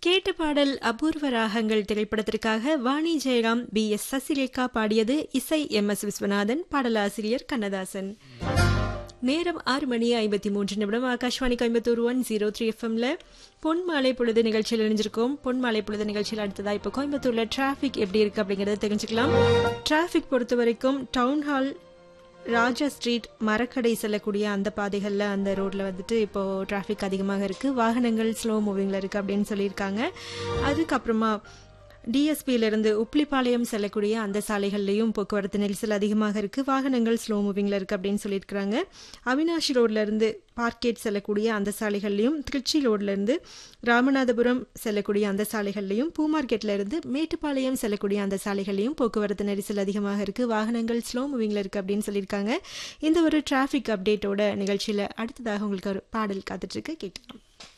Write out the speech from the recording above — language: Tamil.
கேட்ட பாடல் அபூர்வ ராகங்கள் திரைப்படத்திற்காக வாணி ஜெயராம் பி எஸ் சசிரேகா பாடியது இசை எம் எஸ் விஸ்வநாதன் பாடலாசிரியர் கண்ணதாசன் நேரம் ஆறு மணி ஐம்பத்தி மூன்று நிமிடம் Akashvani Coimbatore one zero three எஃப்எம்ல பொன் மாலை பொழுது நிகழ்ச்சியில் இணைஞ்சிருக்கோம் பொன் மாலை பொழுது நிகழ்ச்சியில் அடுத்ததா இப்போ கோயம்புத்தூர்ல டிராஃபிக் எப்படி இருக்கு அப்படிங்கறத தெரிஞ்சுக்கலாம் டிராஃபிக் பொறுத்த வரைக்கும் டவுன் ஹால் ராஜா ஸ்ட்ரீட் மரக்கடை செல்லக்கூடிய அந்த பாதைகளில் அந்த ரோட்டில் வந்துட்டு இப்போது டிராஃபிக் அதிகமாக இருக்குது வாகனங்கள் ஸ்லோ மூவிங்கில் இருக்குது அப்படின்னு சொல்லியிருக்காங்க அதுக்கப்புறமா டிஎஸ்பியிலிருந்து உப்ளிப்பாளையம் செல்லக்கூடிய அந்த சாலைகள்லையும் போக்குவரத்து நெரிசல் அதிகமாக இருக்குது வாகனங்கள் ஸ்லோ மூவிங்கில் இருக்குது அப்படின்னு சொல்லியிருக்கிறாங்க அவினாஷி ரோட்லேருந்து பார்க்கேட் செல்லக்கூடிய அந்த சாலைகள்லையும் திருச்சி ரோட்லேருந்து ராமநாதபுரம் செல்லக்கூடிய அந்த சாலைகள்லையும் பூ மார்க்கெட்லேருந்து மேட்டுப்பாளையம் செல்லக்கூடிய அந்த சாலைகள்லையும் போக்குவரத்து நெரிசல் அதிகமாக இருக்குது வாகனங்கள் ஸ்லோ மூவிங்கில் இருக்குது அப்படின்னு சொல்லியிருக்காங்க இந்த ஒரு டிராஃபிக் அப்டேட்டோட நிகழ்ச்சியில் அடுத்ததாக உங்களுக்கு ஒரு பாடல் காத்துட்ருக்கு கேட்கலாம்